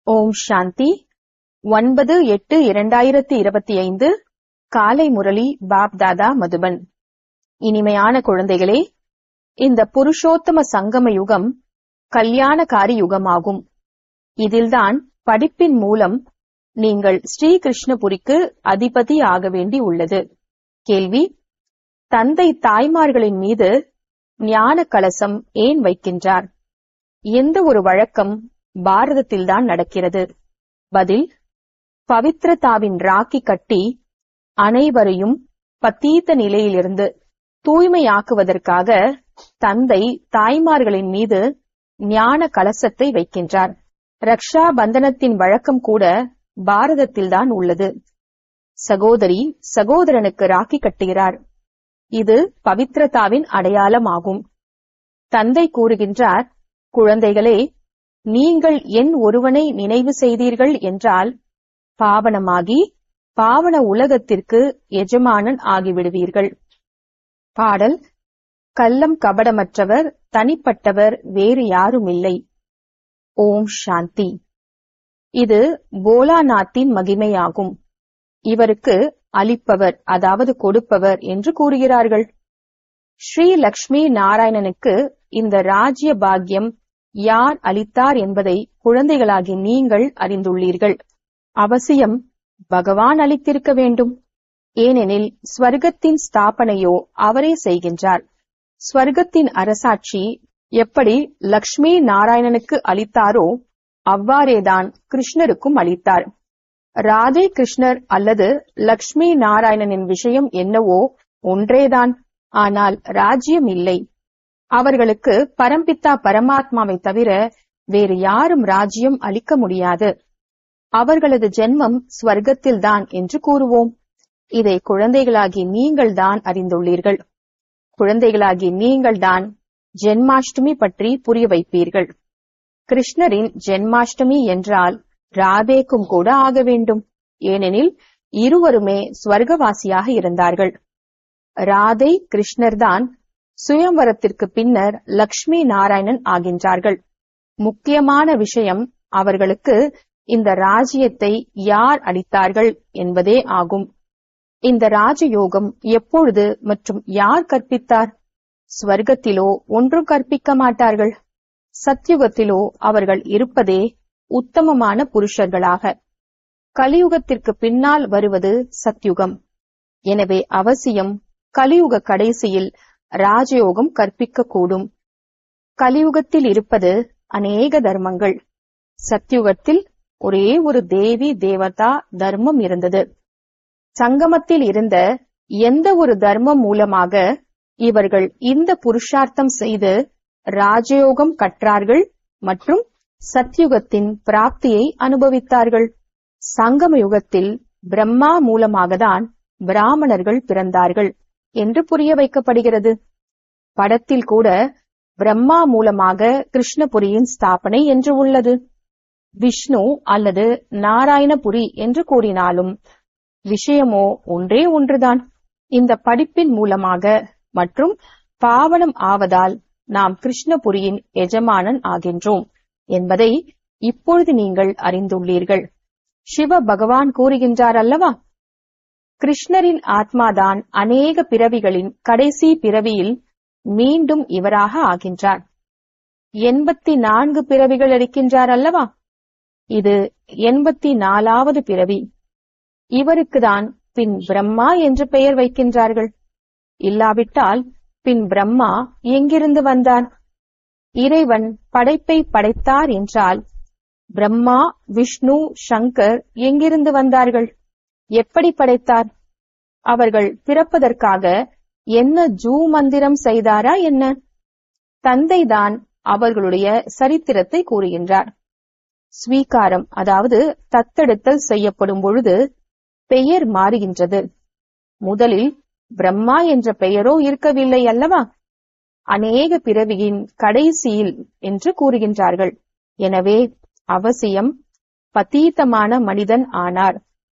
ஓம் சாந்தி ஒன்பது எட்டு இரண்டாயிரத்தி இருபத்தி ஐந்து காலை முரளி பாப் தாதா மதுபன் இனிமையான குழந்தைகளே இந்த புருஷோத்தம சங்கம யுகம் கல்யாணகாரி யுகமாகும் இதில்தான் படிப்பின் மூலம் நீங்கள் ஸ்ரீகிருஷ்ணபுரிக்கு அதிபதி ஆக வேண்டி உள்ளது கேள்வி தந்தை தாய்மார்களின் மீது ஞான கலசம் ஏன் வைக்கின்றார் எந்த ஒரு வழக்கம் பாரதத்தில்தான் நடக்கிறது பதில் பவித்ரதாவின் ராக்கி கட்டி அனைவரையும் பத்தீத்த நிலையிலிருந்து தூய்மையாக்குவதற்காக தந்தை தாய்மார்களின் மீது ஞான கலசத்தை வைக்கின்றார் ரக்ஷா பந்தனத்தின் வழக்கம் கூட பாரதத்தில்தான் உள்ளது சகோதரி சகோதரனுக்கு ராக்கி கட்டுகிறார் இது பவித்ரதாவின் அடையாளமாகும் தந்தை கூறுகின்றார் குழந்தைகளே நீங்கள் என் ஒருவனை நினைவு செய்தீர்கள் என்றால் பாவனமாகி பாவன உலகத்திற்கு எஜமானன் ஆகிவிடுவீர்கள் பாடல் கள்ளம் கபடமற்றவர் தனிப்பட்டவர் வேறு யாரும் இல்லை ஓம் சாந்தி இது போலாநாத்தின் மகிமையாகும் இவருக்கு அளிப்பவர் அதாவது கொடுப்பவர் என்று கூறுகிறார்கள் ஸ்ரீ லக்ஷ்மி நாராயணனுக்கு இந்த ராஜ்ய பாக்கியம் யார் அளித்தார் என்பதை குழந்தைகளாகி நீங்கள் அறிந்துள்ளீர்கள் அவசியம் பகவான் அளித்திருக்க வேண்டும் ஏனெனில் ஸ்வர்க்கத்தின் ஸ்தாபனையோ அவரே செய்கின்றார் ஸ்வர்க்கத்தின் அரசாட்சி எப்படி லக்ஷ்மி நாராயணனுக்கு அளித்தாரோ அவ்வாறேதான் கிருஷ்ணருக்கும் அளித்தார் ராதே கிருஷ்ணர் அல்லது லக்ஷ்மி நாராயணனின் விஷயம் என்னவோ ஒன்றேதான் ஆனால் ராஜ்யம் இல்லை அவர்களுக்கு பரம்பித்தா பரமாத்மாவை தவிர வேறு யாரும் ராஜ்யம் அளிக்க முடியாது அவர்களது ஜென்மம் ஸ்வர்க்கத்தில்தான் என்று கூறுவோம் இதை குழந்தைகளாகி நீங்கள்தான் அறிந்துள்ளீர்கள் குழந்தைகளாகி நீங்கள்தான் ஜென்மாஷ்டமி பற்றி புரிய வைப்பீர்கள் கிருஷ்ணரின் ஜென்மாஷ்டமி என்றால் ராதேக்கும் கூட ஆக வேண்டும் ஏனெனில் இருவருமே ஸ்வர்கவாசியாக இருந்தார்கள் ராதை கிருஷ்ணர்தான் சுயம்வரத்திற்கு பின்னர் லக்ஷ்மி நாராயணன் ஆகின்றார்கள் முக்கியமான விஷயம் அவர்களுக்கு இந்த ராஜ்யத்தை யார் அளித்தார்கள் என்பதே ஆகும் இந்த ராஜயோகம் எப்பொழுது மற்றும் யார் கற்பித்தார் ஸ்வர்க்கத்திலோ ஒன்றும் கற்பிக்க மாட்டார்கள் சத்யுகத்திலோ அவர்கள் இருப்பதே உத்தமமான புருஷர்களாக கலியுகத்திற்கு பின்னால் வருவது சத்யுகம் எனவே அவசியம் கலியுக கடைசியில் ராஜயோகம் கற்பிக்க கூடும் கலியுகத்தில் இருப்பது அநேக தர்மங்கள் சத்யுகத்தில் ஒரே ஒரு தேவி தேவதா தர்மம் இருந்தது சங்கமத்தில் இருந்த எந்த ஒரு தர்மம் மூலமாக இவர்கள் இந்த புருஷார்த்தம் செய்து ராஜயோகம் கற்றார்கள் மற்றும் சத்யுகத்தின் பிராப்தியை அனுபவித்தார்கள் சங்கம யுகத்தில் பிரம்மா மூலமாகத்தான் பிராமணர்கள் பிறந்தார்கள் என்று புரிய வைக்கப்படுகிறது படத்தில் கூட பிரம்மா மூலமாக கிருஷ்ணபுரியின் ஸ்தாபனை என்று உள்ளது விஷ்ணு அல்லது நாராயணபுரி என்று கூறினாலும் விஷயமோ ஒன்றே ஒன்றுதான் இந்த படிப்பின் மூலமாக மற்றும் பாவனம் ஆவதால் நாம் கிருஷ்ணபுரியின் எஜமானன் ஆகின்றோம் என்பதை இப்பொழுது நீங்கள் அறிந்துள்ளீர்கள் சிவ பகவான் கூறுகின்றார் அல்லவா கிருஷ்ணரின் ஆத்மாதான் அநேக பிறவிகளின் கடைசி பிறவியில் மீண்டும் இவராக ஆகின்றார் எண்பத்தி நான்கு பிறவிகள் எடுக்கின்றார் அல்லவா இது எண்பத்தி நாலாவது பிறவி இவருக்குதான் பின் பிரம்மா என்று பெயர் வைக்கின்றார்கள் இல்லாவிட்டால் பின் பிரம்மா எங்கிருந்து வந்தார் இறைவன் படைப்பை படைத்தார் என்றால் பிரம்மா விஷ்ணு சங்கர் எங்கிருந்து வந்தார்கள் எப்படி படைத்தார் அவர்கள் பிறப்பதற்காக என்ன ஜூ மந்திரம் செய்தாரா என்ன தந்தைதான் அவர்களுடைய சரித்திரத்தை கூறுகின்றார் ஸ்வீகாரம் அதாவது தத்தெடுத்தல் செய்யப்படும் பொழுது பெயர் மாறுகின்றது முதலில் பிரம்மா என்ற பெயரோ இருக்கவில்லை அல்லவா அநேக பிறவியின் கடைசியில் என்று கூறுகின்றார்கள் எனவே அவசியம் பதீத்தமான மனிதன் ஆனார்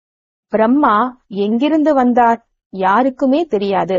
பிரம்மா எங்கிருந்து வந்தார் யாருக்குமே தெரியாது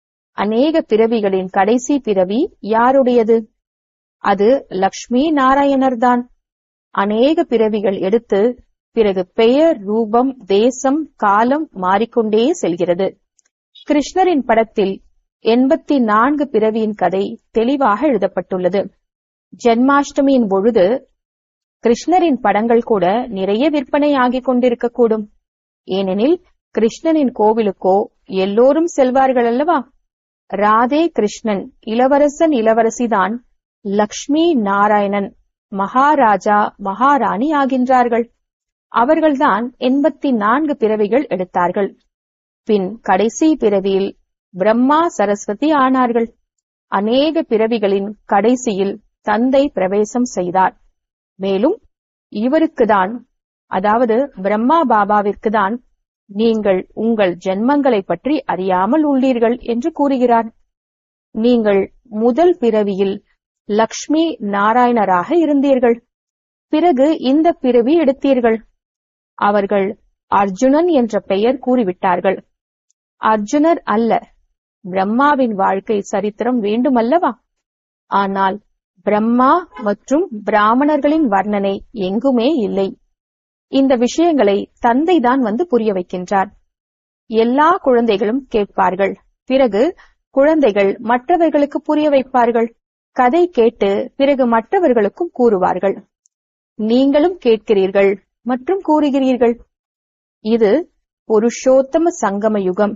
அநேக பிறவிகளின் கடைசி பிறவி யாருடையது அது லக்ஷ்மி நாராயணர்தான் அநேக பிறவிகள் எடுத்து பிறகு பெயர் ரூபம் தேசம் காலம் மாறிக்கொண்டே செல்கிறது கிருஷ்ணரின் படத்தில் எண்பத்தி நான்கு பிறவியின் கதை தெளிவாக எழுதப்பட்டுள்ளது ஜென்மாஷ்டமியின் பொழுது கிருஷ்ணரின் படங்கள் கூட நிறைய விற்பனை ஆகிக் கொண்டிருக்கக்கூடும் ஏனெனில் கிருஷ்ணனின் கோவிலுக்கோ எல்லோரும் செல்வார்கள் அல்லவா ராதே கிருஷ்ணன் இளவரசன் இளவரசிதான் லக்ஷ்மி நாராயணன் மகாராஜா மகாராணி ஆகின்றார்கள் அவர்கள்தான் எண்பத்தி நான்கு பிறவிகள் எடுத்தார்கள் பின் கடைசி பிறவியில் பிரம்மா சரஸ்வதி ஆனார்கள் அநேக பிறவிகளின் கடைசியில் தந்தை பிரவேசம் செய்தார் மேலும் இவருக்குதான் அதாவது பிரம்மா பாபாவிற்குதான் நீங்கள் உங்கள் ஜென்மங்களை பற்றி அறியாமல் உள்ளீர்கள் என்று கூறுகிறார் நீங்கள் முதல் பிறவியில் லக்ஷ்மி நாராயணராக இருந்தீர்கள் பிறகு இந்த பிறவி எடுத்தீர்கள் அவர்கள் அர்ஜுனன் என்ற பெயர் கூறிவிட்டார்கள் அர்ஜுனர் அல்ல பிரம்மாவின் வாழ்க்கை சரித்திரம் வேண்டுமல்லவா ஆனால் பிரம்மா மற்றும் பிராமணர்களின் வர்ணனை எங்குமே இல்லை இந்த விஷயங்களை தந்தைதான் வந்து புரிய வைக்கின்றார் எல்லா குழந்தைகளும் கேட்பார்கள் பிறகு குழந்தைகள் மற்றவர்களுக்கு புரிய வைப்பார்கள் கதை கேட்டு பிறகு மற்றவர்களுக்கும் கூறுவார்கள் நீங்களும் கேட்கிறீர்கள் மற்றும் கூறுகிறீர்கள் இது புருஷோத்தம சங்கம யுகம்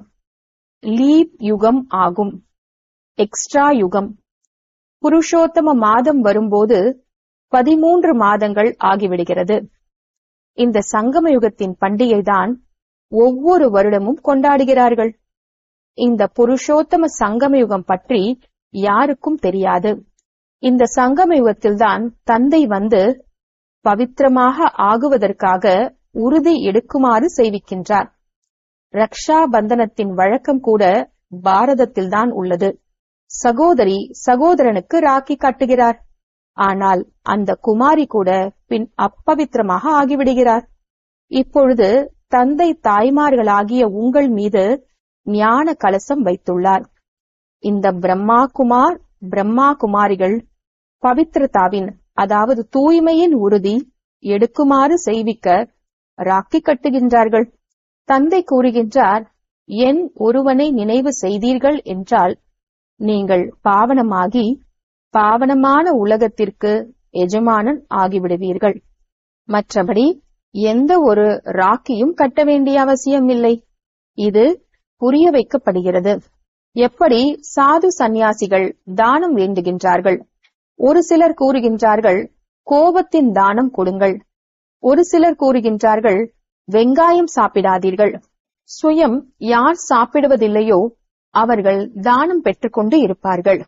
லீப் யுகம் ஆகும் எக்ஸ்ட்ரா யுகம் புருஷோத்தம மாதம் வரும்போது பதிமூன்று மாதங்கள் ஆகிவிடுகிறது இந்த சங்கம யுகத்தின் பண்டிகைதான் ஒவ்வொரு வருடமும் கொண்டாடுகிறார்கள் இந்த புருஷோத்தம சங்கம யுகம் பற்றி யாருக்கும் தெரியாது இந்த சங்கம யுகத்தில்தான் தந்தை வந்து பவித்திரமாக ஆகுவதற்காக உறுதி எடுக்குமாறு செய்விக்கின்றார் ரக்ஷா பந்தனத்தின் வழக்கம் கூட பாரதத்தில்தான் உள்ளது சகோதரி சகோதரனுக்கு ராக்கி காட்டுகிறார் ஆனால் அந்த குமாரி கூட பின் அப்பவித்திரமாக ஆகிவிடுகிறார் இப்பொழுது தந்தை தாய்மார்களாகிய உங்கள் மீது ஞான கலசம் வைத்துள்ளார் இந்த பிரம்மா குமார் பிரம்மா குமாரிகள் பவித்திரதாவின் அதாவது தூய்மையின் உறுதி எடுக்குமாறு செய்விக்க ராக்கி கட்டுகின்றார்கள் தந்தை கூறுகின்றார் என் ஒருவனை நினைவு செய்தீர்கள் என்றால் நீங்கள் பாவனமாகி பாவனமான உலகத்திற்கு எஜமானன் ஆகிவிடுவீர்கள் மற்றபடி எந்த ஒரு ராக்கியும் கட்ட வேண்டிய அவசியம் இல்லை இது புரிய வைக்கப்படுகிறது எப்படி சாது சந்நியாசிகள் தானம் வேண்டுகின்றார்கள் ஒரு சிலர் கூறுகின்றார்கள் கோபத்தின் தானம் கொடுங்கள் ஒரு சிலர் கூறுகின்றார்கள் வெங்காயம் சாப்பிடாதீர்கள் சுயம் யார் சாப்பிடுவதில்லையோ அவர்கள் தானம் பெற்றுக்கொண்டு இருப்பார்கள்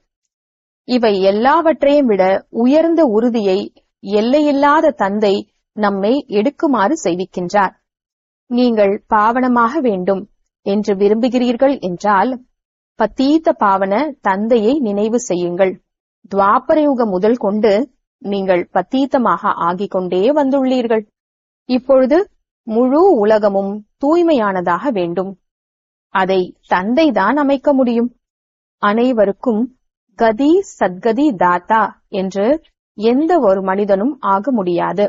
இவை எல்லாவற்றையும் விட உயர்ந்த உறுதியை எல்லையில்லாத தந்தை நம்மை எடுக்குமாறு செய்விக்கின்றார் நீங்கள் பாவனமாக வேண்டும் என்று விரும்புகிறீர்கள் என்றால் பத்தீத்த பாவன தந்தையை நினைவு செய்யுங்கள் துவாபரயுகம் முதல் கொண்டு நீங்கள் பத்தீத்தமாக ஆகிக் கொண்டே வந்துள்ளீர்கள் இப்பொழுது முழு உலகமும் தூய்மையானதாக வேண்டும் அதை தந்தைதான் அமைக்க முடியும் அனைவருக்கும் கதி சத்கதி தாத்தா என்று எந்த ஒரு மனிதனும் ஆக முடியாது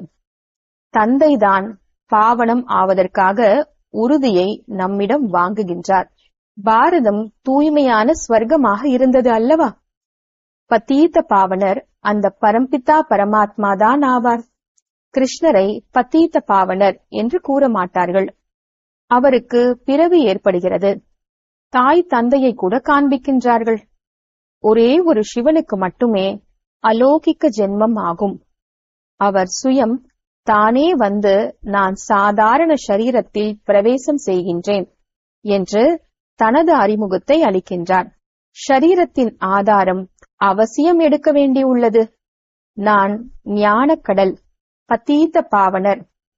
தந்தைதான் பாவனம் ஆவதற்காக உறுதியை நம்மிடம் வாங்குகின்றார் பாரதம் தூய்மையான ஸ்வர்க்கமாக இருந்தது அல்லவா பத்தீத்த பாவனர் அந்த பரம்பிதா பரமாத்மா தான் ஆவார் கிருஷ்ணரை பத்தீத்த பாவனர் என்று கூற மாட்டார்கள் அவருக்கு பிறவி ஏற்படுகிறது தாய் தந்தையை கூட காண்பிக்கின்றார்கள் ஒரே ஒரு சிவனுக்கு மட்டுமே அலோகிக்க ஜென்மம் ஆகும் அவர் சுயம் தானே வந்து நான் சாதாரண சரீரத்தில் பிரவேசம் செய்கின்றேன் என்று தனது அறிமுகத்தை அளிக்கின்றார் ஷரீரத்தின் ஆதாரம் அவசியம் எடுக்க வேண்டியுள்ளது நான் ஞானக்கடல் பத்தீத்த பாவனர்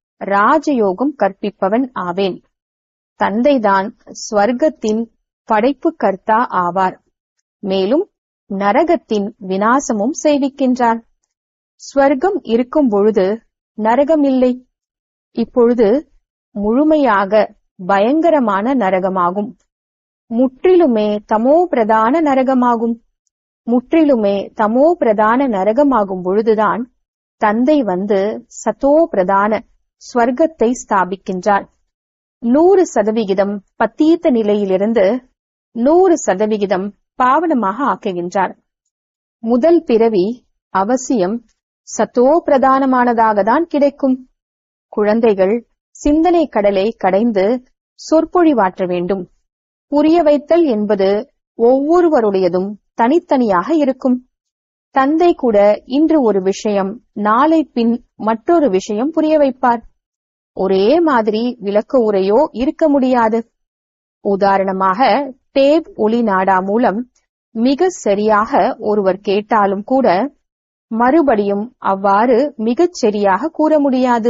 ராஜயோகம் கற்பிப்பவன் ஆவேன் தந்தைதான் ஸ்வர்க்கத்தின் படைப்பு கர்த்தா ஆவார் மேலும் நரகத்தின் வினாசமும் செய்விக்கின்றார் ஸ்வர்க்கம் இருக்கும் பொழுது நரகம் இல்லை இப்பொழுது முழுமையாக பயங்கரமான நரகமாகும் முற்றிலுமே தமோ பிரதான நரகமாகும் முற்றிலுமே தமோ பிரதான நரகமாகும் பொழுதுதான் தந்தை வந்து சதோ பிரதான ஸ்வர்க்கத்தை ஸ்தாபிக்கின்றார் நூறு சதவிகிதம் பத்தீத்த நிலையிலிருந்து நூறு சதவிகிதம் பாவனமாக ஆக்குகின்றார் முதல் பிறவி அவசியம் சத்தோ பிரதானமானதாக தான் கிடைக்கும் குழந்தைகள் சிந்தனை கடலை கடைந்து சொற்பொழிவாற்ற வேண்டும் புரிய வைத்தல் என்பது ஒவ்வொருவருடையதும் தனித்தனியாக இருக்கும் தந்தை கூட இன்று ஒரு விஷயம் நாளை பின் மற்றொரு விஷயம் புரிய வைப்பார் ஒரே மாதிரி விளக்க உரையோ இருக்க முடியாது உதாரணமாக டேப் ஒளி நாடா மூலம் மிக சரியாக ஒருவர் கேட்டாலும் கூட மறுபடியும் அவ்வாறு மிகச் சரியாக கூற முடியாது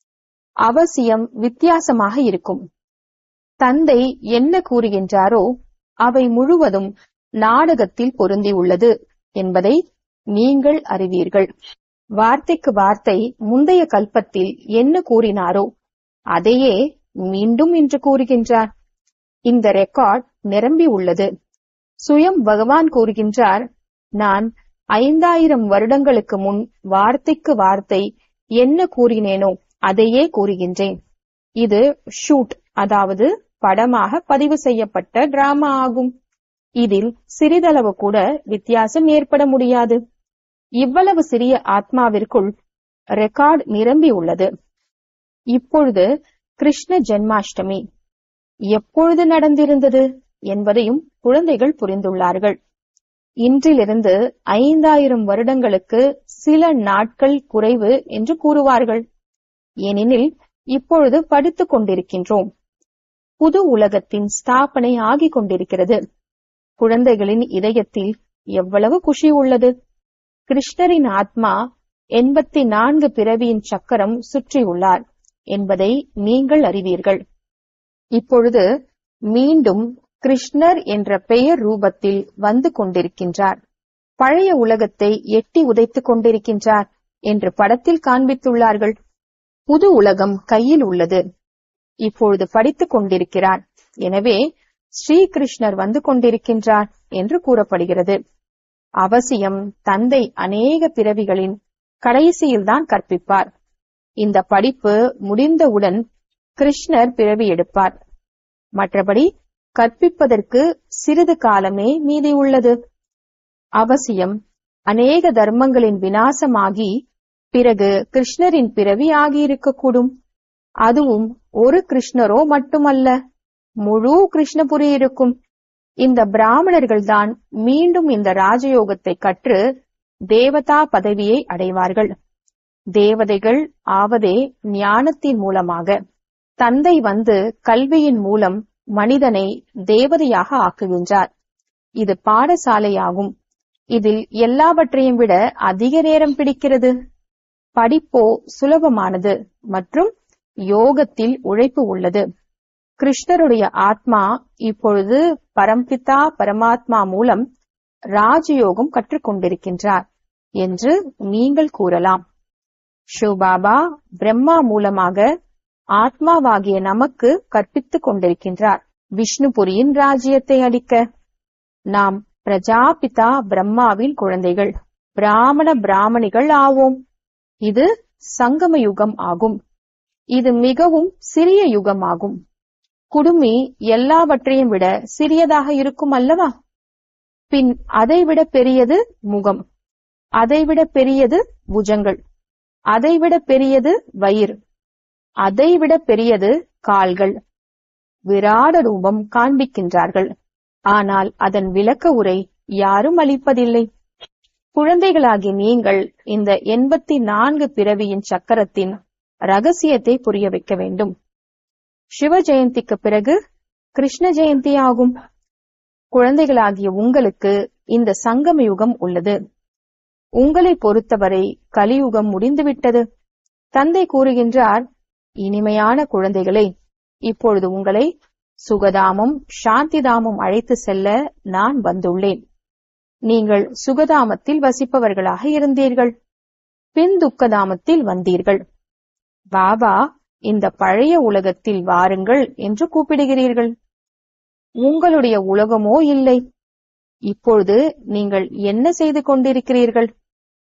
அவசியம் வித்தியாசமாக இருக்கும் தந்தை என்ன கூறுகின்றாரோ அவை முழுவதும் நாடகத்தில் பொருந்தி உள்ளது என்பதை நீங்கள் அறிவீர்கள் வார்த்தைக்கு வார்த்தை முந்தைய கல்பத்தில் என்ன கூறினாரோ அதையே மீண்டும் இன்று கூறுகின்றார் இந்த ரெக்கார்ட் நிரம்பி உள்ளது சுயம் பகவான் கூறுகின்றார் நான் ஐந்தாயிரம் வருடங்களுக்கு முன் வார்த்தைக்கு வார்த்தை என்ன கூறினேனோ அதையே கூறுகின்றேன் இது ஷூட் அதாவது படமாக பதிவு செய்யப்பட்ட டிராமா ஆகும் இதில் சிறிதளவு கூட வித்தியாசம் ஏற்பட முடியாது இவ்வளவு சிறிய ஆத்மாவிற்குள் ரெக்கார்ட் நிரம்பி உள்ளது இப்பொழுது கிருஷ்ண ஜென்மாஷ்டமி எப்பொழுது நடந்திருந்தது என்பதையும் குழந்தைகள் புரிந்துள்ளார்கள் இன்றிலிருந்து ஐந்தாயிரம் வருடங்களுக்கு சில நாட்கள் குறைவு என்று கூறுவார்கள் ஏனெனில் இப்பொழுது படித்துக் கொண்டிருக்கின்றோம் புது உலகத்தின் ஸ்தாபனை ஆகிக் கொண்டிருக்கிறது குழந்தைகளின் இதயத்தில் எவ்வளவு குஷி உள்ளது கிருஷ்ணரின் ஆத்மா எண்பத்தி நான்கு பிறவியின் சக்கரம் சுற்றியுள்ளார் என்பதை நீங்கள் அறிவீர்கள் இப்பொழுது மீண்டும் கிருஷ்ணர் என்ற பெயர் ரூபத்தில் வந்து கொண்டிருக்கின்றார் பழைய உலகத்தை எட்டி உதைத்துக் கொண்டிருக்கின்றார் என்று படத்தில் காண்பித்துள்ளார்கள் புது உலகம் கையில் உள்ளது இப்பொழுது படித்துக் கொண்டிருக்கிறார் எனவே ஸ்ரீகிருஷ்ணர் வந்து கொண்டிருக்கின்றார் என்று கூறப்படுகிறது அவசியம் தந்தை அநேக பிறவிகளின் கடைசியில்தான் கற்பிப்பார் இந்த படிப்பு முடிந்தவுடன் கிருஷ்ணர் பிறவி எடுப்பார் மற்றபடி கற்பிப்பதற்கு சிறிது காலமே மீதி உள்ளது அவசியம் அநேக தர்மங்களின் வினாசமாகி பிறகு கிருஷ்ணரின் பிறவி ஆகியிருக்கக்கூடும் அதுவும் ஒரு கிருஷ்ணரோ மட்டுமல்ல முழு கிருஷ்ணபுரி இருக்கும் இந்த பிராமணர்கள்தான் மீண்டும் இந்த ராஜயோகத்தை கற்று தேவதா பதவியை அடைவார்கள் தேவதைகள் ஆவதே ஞானத்தின் மூலமாக தந்தை வந்து கல்வியின் மூலம் மனிதனை தேவதையாக ஆக்குகின்றார் இது பாடசாலையாகும் இதில் எல்லாவற்றையும் விட அதிக நேரம் பிடிக்கிறது படிப்போ சுலபமானது மற்றும் யோகத்தில் உழைப்பு உள்ளது கிருஷ்ணருடைய ஆத்மா இப்பொழுது பரம்பிதா பரமாத்மா மூலம் ராஜயோகம் கற்றுக்கொண்டிருக்கின்றார் என்று நீங்கள் கூறலாம் ஷிவ்பாபா பிரம்மா மூலமாக ஆத்மாவாகிய நமக்கு கற்பித்துக் கொண்டிருக்கின்றார் விஷ்ணுபுரியின் ராஜ்யத்தை அளிக்க நாம் பிரஜாபிதா பிரம்மாவின் குழந்தைகள் பிராமண பிராமணிகள் ஆவோம் இது சங்கம யுகம் ஆகும் இது மிகவும் சிறிய யுகம் ஆகும் குடுமி எல்லாவற்றையும் விட சிறியதாக இருக்கும் அல்லவா பின் அதைவிட பெரியது முகம் அதைவிட பெரியது புஜங்கள் அதைவிட பெரியது வயிறு அதைவிட பெரியது கால்கள் விராட ரூபம் காண்பிக்கின்றார்கள் ஆனால் அதன் விளக்க உரை யாரும் அளிப்பதில்லை குழந்தைகளாகி நீங்கள் இந்த எண்பத்தி நான்கு பிறவியின் சக்கரத்தின் ரகசியத்தை புரிய வைக்க வேண்டும் சிவ ஜெயந்திக்கு பிறகு கிருஷ்ண ஜெயந்தி ஆகும் குழந்தைகளாகிய உங்களுக்கு இந்த சங்கம யுகம் உள்ளது உங்களை பொறுத்தவரை கலியுகம் முடிந்துவிட்டது தந்தை கூறுகின்றார் இனிமையான குழந்தைகளே இப்பொழுது உங்களை சுகதாமம் சாந்திதாமம் அழைத்து செல்ல நான் வந்துள்ளேன் நீங்கள் சுகதாமத்தில் வசிப்பவர்களாக இருந்தீர்கள் பின் துக்கதாமத்தில் வந்தீர்கள் பாபா இந்த பழைய உலகத்தில் வாருங்கள் என்று கூப்பிடுகிறீர்கள் உங்களுடைய உலகமோ இல்லை இப்பொழுது நீங்கள் என்ன செய்து கொண்டிருக்கிறீர்கள்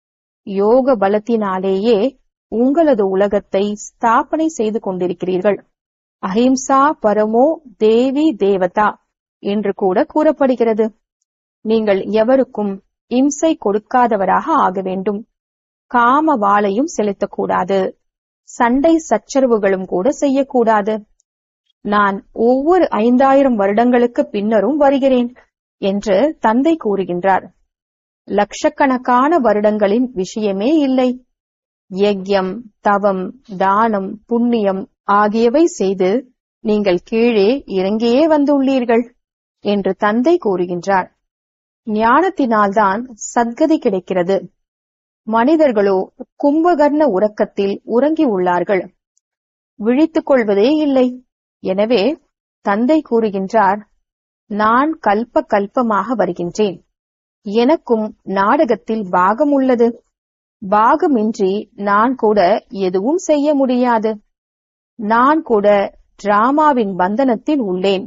யோக பலத்தினாலேயே உங்களது உலகத்தை ஸ்தாபனை செய்து கொண்டிருக்கிறீர்கள் அஹிம்சா பரமோ தேவி தேவதா என்று கூட கூறப்படுகிறது நீங்கள் எவருக்கும் இம்சை கொடுக்காதவராக ஆக வேண்டும் காம வாளையும் செலுத்தக்கூடாது சண்டை சச்சரவுகளும் கூட செய்யக்கூடாது நான் ஒவ்வொரு ஐந்தாயிரம் வருடங்களுக்கு பின்னரும் வருகிறேன் என்று தந்தை கூறுகின்றார் லட்சக்கணக்கான வருடங்களின் விஷயமே இல்லை யஜ்யம் தவம் தானம் புண்ணியம் ஆகியவை செய்து நீங்கள் கீழே இறங்கியே வந்துள்ளீர்கள் என்று தந்தை கூறுகின்றார் ஞானத்தினால்தான் சத்கதி கிடைக்கிறது மனிதர்களோ கும்பகர்ண உறக்கத்தில் உறங்கி உள்ளார்கள் விழித்துக் கொள்வதே இல்லை எனவே தந்தை கூறுகின்றார் நான் கல்ப கல்பமாக வருகின்றேன் எனக்கும் நாடகத்தில் பாகம் உள்ளது பாகமின்றி நான் கூட எதுவும் செய்ய முடியாது நான் கூட டிராமாவின் பந்தனத்தில் உள்ளேன்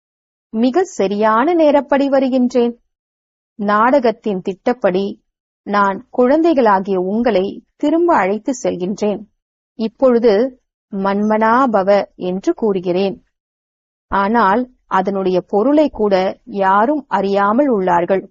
மிக சரியான நேரப்படி வருகின்றேன் நாடகத்தின் திட்டப்படி நான் குழந்தைகளாகிய உங்களை திரும்ப அழைத்து செல்கின்றேன் இப்பொழுது மன்மனாபவ என்று கூறுகிறேன் ஆனால் அதனுடைய பொருளை கூட யாரும் அறியாமல் உள்ளார்கள்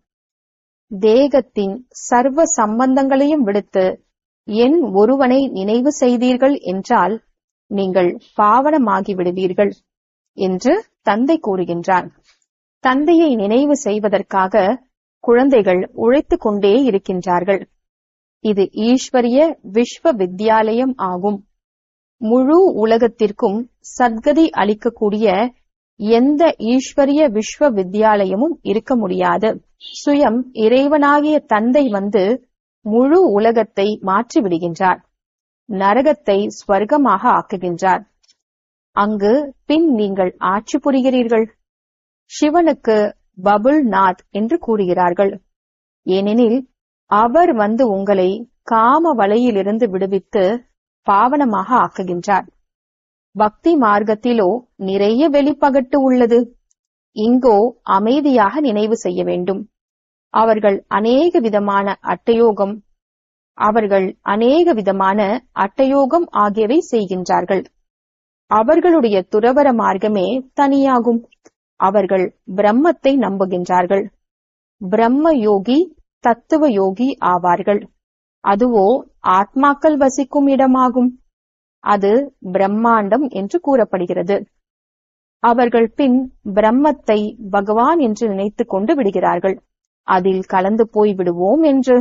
தேகத்தின் சர்வ சம்பந்தங்களையும் விடுத்து என் ஒருவனை நினைவு செய்தீர்கள் என்றால் நீங்கள் பாவனமாகி விடுவீர்கள் என்று தந்தை கூறுகின்றார் தந்தையை நினைவு செய்வதற்காக குழந்தைகள் உழைத்துக் கொண்டே இருக்கின்றார்கள் இது ஈஸ்வரிய விஸ்வ வித்யாலயம் ஆகும் முழு உலகத்திற்கும் சத்கதி அளிக்கக்கூடிய எந்த ஈஸ்வரிய விஸ்வ வித்யாலயமும் இருக்க முடியாது சுயம் இறைவனாகிய தந்தை வந்து முழு உலகத்தை மாற்றி விடுகின்றார் நரகத்தை ஸ்வர்க்கமாக ஆக்குகின்றார் அங்கு பின் நீங்கள் ஆட்சி புரிகிறீர்கள் சிவனுக்கு பபுல் நாத் என்று கூறுகிறார்கள் ஏனெனில் அவர் வந்து உங்களை காம வலையிலிருந்து விடுவித்து பாவனமாக ஆக்குகின்றார் பக்தி மார்க்கத்திலோ நிறைய வெளிப்பகட்டு உள்ளது இங்கோ அமைதியாக நினைவு செய்ய வேண்டும் அவர்கள் அநேக விதமான அட்டயோகம் அவர்கள் அநேக விதமான அட்டயோகம் ஆகியவை செய்கின்றார்கள் அவர்களுடைய துறவர மார்க்கமே தனியாகும் அவர்கள் பிரம்மத்தை நம்புகின்றார்கள் பிரம்ம யோகி தத்துவ யோகி ஆவார்கள் அதுவோ ஆத்மாக்கள் வசிக்கும் இடமாகும் அது பிரம்மாண்டம் என்று கூறப்படுகிறது அவர்கள் பின் பிரம்மத்தை பகவான் என்று நினைத்துக் கொண்டு விடுகிறார்கள் அதில் கலந்து போய் விடுவோம் என்று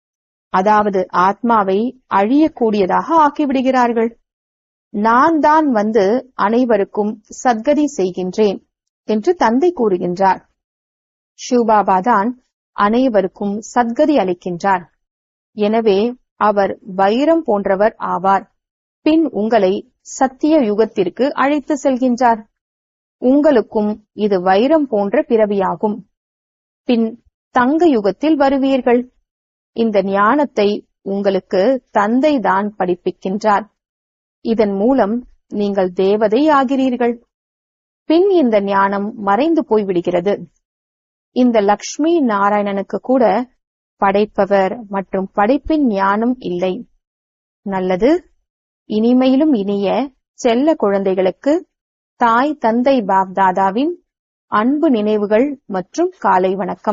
அதாவது ஆத்மாவை அழியக்கூடியதாக ஆக்கிவிடுகிறார்கள் நான் தான் வந்து அனைவருக்கும் சத்கதி செய்கின்றேன் என்று தந்தை கூறுகின்றார் ஷிவபாபா தான் அனைவருக்கும் சத்கதி அளிக்கின்றார் எனவே அவர் வைரம் போன்றவர் ஆவார் பின் உங்களை சத்திய யுகத்திற்கு அழைத்து செல்கின்றார் உங்களுக்கும் இது வைரம் போன்ற பிறவியாகும் பின் தங்க யுகத்தில் வருவீர்கள் இந்த ஞானத்தை உங்களுக்கு தந்தை தான் படிப்பிக்கின்றார் இதன் மூலம் நீங்கள் தேவதை ஆகிறீர்கள் பின் இந்த ஞானம் மறைந்து போய்விடுகிறது இந்த லக்ஷ்மி நாராயணனுக்கு கூட படைப்பவர் மற்றும் படைப்பின் ஞானம் இல்லை நல்லது இனிமையிலும் இனிய செல்ல குழந்தைகளுக்கு தாய் தந்தை பாப்தாதாவின் அன்பு நினைவுகள் மற்றும் காலை வணக்கம்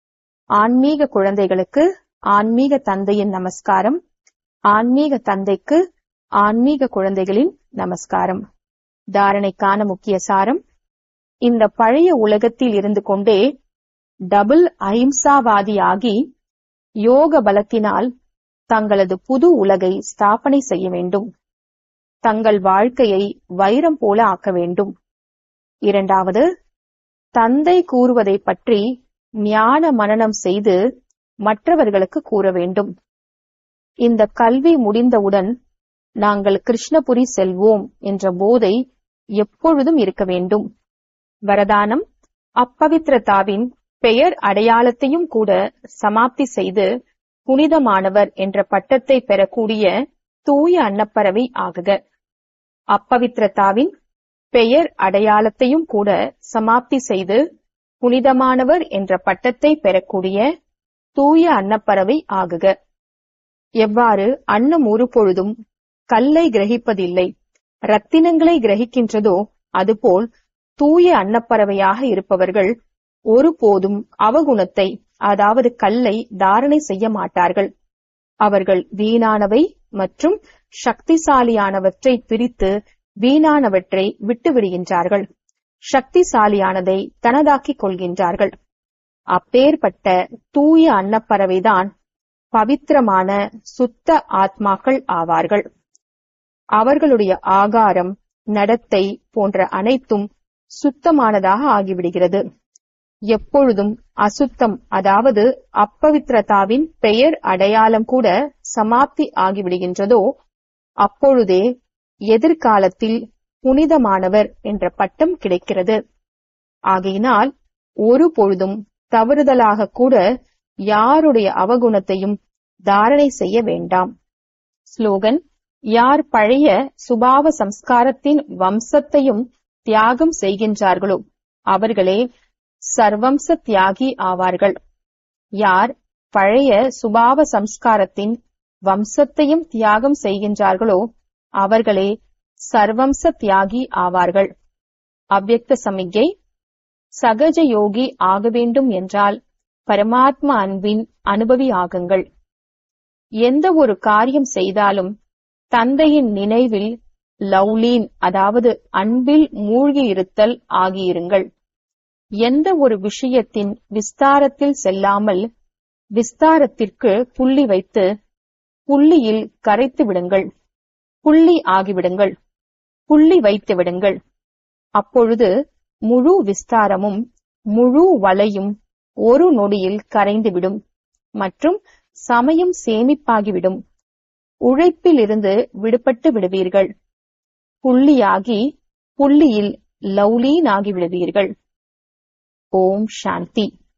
ஆன்மீக குழந்தைகளுக்கு ஆன்மீக தந்தையின் நமஸ்காரம் ஆன்மீக தந்தைக்கு ஆன்மீக குழந்தைகளின் நமஸ்காரம் தாரணைக்கான முக்கிய சாரம் இந்த பழைய உலகத்தில் இருந்து கொண்டே டபுள் அஹிம்சாவாதியாகி யோக பலத்தினால் தங்களது புது உலகை ஸ்தாபனை செய்ய வேண்டும் தங்கள் வாழ்க்கையை வைரம் போல ஆக்க வேண்டும் இரண்டாவது தந்தை கூறுவதை பற்றி ஞான மனனம் செய்து மற்றவர்களுக்கு கூற வேண்டும் இந்த கல்வி முடிந்தவுடன் நாங்கள் கிருஷ்ணபுரி செல்வோம் என்ற போதை எப்பொழுதும் இருக்க வேண்டும் வரதானம் அப்பவித்ரதாவின் பெயர் அடையாளத்தையும் கூட சமாப்தி செய்து புனிதமானவர் என்ற பட்டத்தை பெறக்கூடிய தூய அன்னப்பறவை ஆகுக அப்பவித்ரதாவின் பெயர் அடையாளத்தையும் கூட சமாப்தி செய்து புனிதமானவர் என்ற பட்டத்தை பெறக்கூடிய தூய அன்னப்பறவை ஆகுக எவ்வாறு அன்னம் ஒரு பொழுதும் கல்லை கிரகிப்பதில்லை ரத்தினங்களை கிரகிக்கின்றதோ அதுபோல் தூய அன்னப்பறவையாக இருப்பவர்கள் ஒருபோதும் அவகுணத்தை அதாவது கல்லை தாரணை செய்ய மாட்டார்கள் அவர்கள் வீணானவை மற்றும் சக்திசாலியானவற்றை பிரித்து வீணானவற்றை விட்டுவிடுகின்றார்கள் சக்திசாலியானதை தனதாக்கிக் கொள்கின்றார்கள் அப்பேற்பட்ட தூய அன்னப்பறவைதான் பவித்திரமான சுத்த ஆத்மாக்கள் ஆவார்கள் அவர்களுடைய ஆகாரம் நடத்தை போன்ற அனைத்தும் சுத்தமானதாக ஆகிவிடுகிறது எப்பொழுதும் அசுத்தம் அதாவது அப்பவித்திரதாவின் பெயர் அடையாளம் கூட சமாப்தி ஆகிவிடுகின்றதோ அப்பொழுதே எதிர்காலத்தில் புனிதமானவர் என்ற பட்டம் கிடைக்கிறது ஆகையினால் ஒரு பொழுதும் தவறுதலாக கூட யாருடைய அவகுணத்தையும் தாரணை செய்ய வேண்டாம் ஸ்லோகன் யார் பழைய சுபாவ சம்ஸ்காரத்தின் வம்சத்தையும் தியாகம் செய்கின்றார்களோ அவர்களே சர்வம்ச தியாகி ஆவார்கள் யார் பழைய சுபாவ சம்ஸ்காரத்தின் வம்சத்தையும் தியாகம் செய்கின்றார்களோ அவர்களே சர்வம்ச தியாகி ஆவார்கள் அவ்யக்த சமிக்கை சகஜ யோகி ஆக வேண்டும் என்றால் பரமாத்மா அன்பின் அனுபவி ஆகுங்கள் எந்த ஒரு காரியம் செய்தாலும் தந்தையின் நினைவில் லவ்லீன் அதாவது அன்பில் மூழ்கி இருத்தல் ஆகியிருங்கள் எந்த ஒரு விஷயத்தின் விஸ்தாரத்தில் செல்லாமல் விஸ்தாரத்திற்கு புள்ளி வைத்து புள்ளியில் கரைத்து விடுங்கள் புள்ளி ஆகிவிடுங்கள் புள்ளி வைத்து விடுங்கள் அப்பொழுது முழு விஸ்தாரமும் முழு வலையும் ஒரு நொடியில் கரைந்துவிடும் மற்றும் சமயம் சேமிப்பாகிவிடும் உழைப்பிலிருந்து விடுபட்டு விடுவீர்கள் புள்ளியாகி புள்ளியில் லவ்லீன் ஆகி விடுவீர்கள் ஓம் சாந்தி